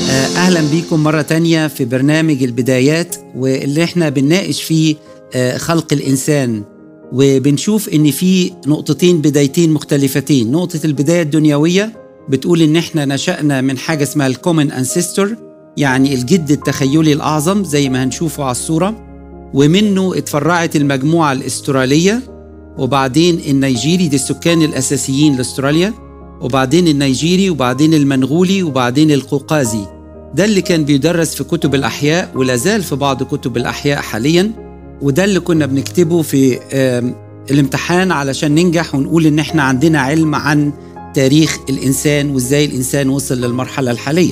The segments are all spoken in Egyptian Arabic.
أهلا بيكم مرة تانية في برنامج البدايات واللي احنا بنناقش فيه آه، خلق الإنسان وبنشوف إن في نقطتين بدايتين مختلفتين نقطة البداية الدنيوية بتقول إن احنا نشأنا من حاجة اسمها الكومن أنسيستور يعني الجد التخيلي الأعظم زي ما هنشوفه على الصورة ومنه اتفرعت المجموعة الأسترالية وبعدين النيجيري دي السكان الأساسيين لأستراليا وبعدين النيجيري وبعدين المنغولي وبعدين القوقازي ده اللي كان بيدرس في كتب الأحياء ولا زال في بعض كتب الأحياء حاليا وده اللي كنا بنكتبه في آم، الامتحان علشان ننجح ونقول إن احنا عندنا علم عن تاريخ الإنسان وإزاي الإنسان وصل للمرحلة الحالية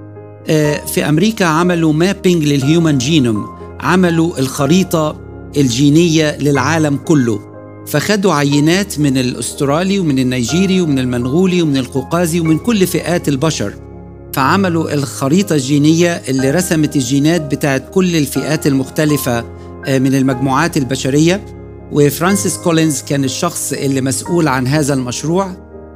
آه، في أمريكا عملوا مابينج للهيومن جينوم عملوا الخريطة الجينية للعالم كله فخدوا عينات من الأسترالي ومن النيجيري ومن المنغولي ومن القوقازي ومن كل فئات البشر فعملوا الخريطة الجينية اللي رسمت الجينات بتاعت كل الفئات المختلفة آه، من المجموعات البشرية وفرانسيس كولينز كان الشخص اللي مسؤول عن هذا المشروع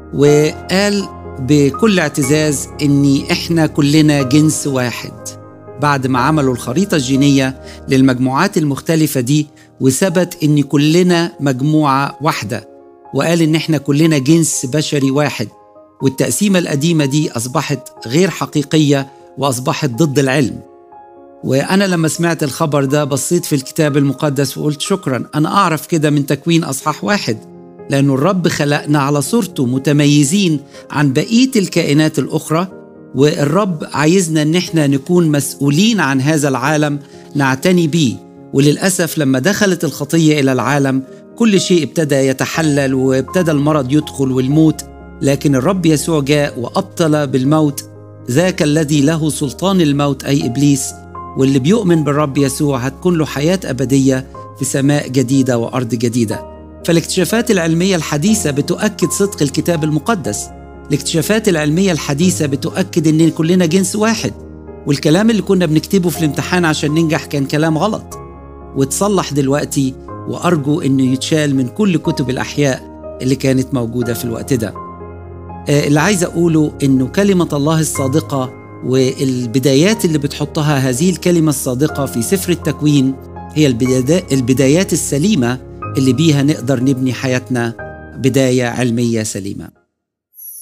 وقال بكل اعتزاز ان احنا كلنا جنس واحد بعد ما عملوا الخريطة الجينية للمجموعات المختلفة دي وثبت ان كلنا مجموعة واحدة وقال ان احنا كلنا جنس بشري واحد والتقسيمة القديمة دي أصبحت غير حقيقية وأصبحت ضد العلم وأنا لما سمعت الخبر ده بصيت في الكتاب المقدس وقلت شكرا أنا أعرف كده من تكوين أصحاح واحد لأنه الرب خلقنا على صورته متميزين عن بقية الكائنات الأخرى والرب عايزنا إن احنا نكون مسؤولين عن هذا العالم نعتني بيه وللأسف لما دخلت الخطية إلى العالم كل شيء ابتدى يتحلل وابتدى المرض يدخل والموت لكن الرب يسوع جاء وأبطل بالموت ذاك الذي له سلطان الموت أي إبليس واللي بيؤمن بالرب يسوع هتكون له حياة أبدية في سماء جديدة وأرض جديدة فالاكتشافات العلمية الحديثة بتؤكد صدق الكتاب المقدس الاكتشافات العلمية الحديثة بتؤكد إن كلنا جنس واحد والكلام اللي كنا بنكتبه في الامتحان عشان ننجح كان كلام غلط واتصلح دلوقتي وأرجو إنه يتشال من كل كتب الأحياء اللي كانت موجودة في الوقت ده آه، اللي عايز أقوله إنه كلمة الله الصادقة والبدايات اللي بتحطها هذه الكلمة الصادقة في سفر التكوين هي البدايات البدايات السليمة اللي بيها نقدر نبني حياتنا بداية علمية سليمة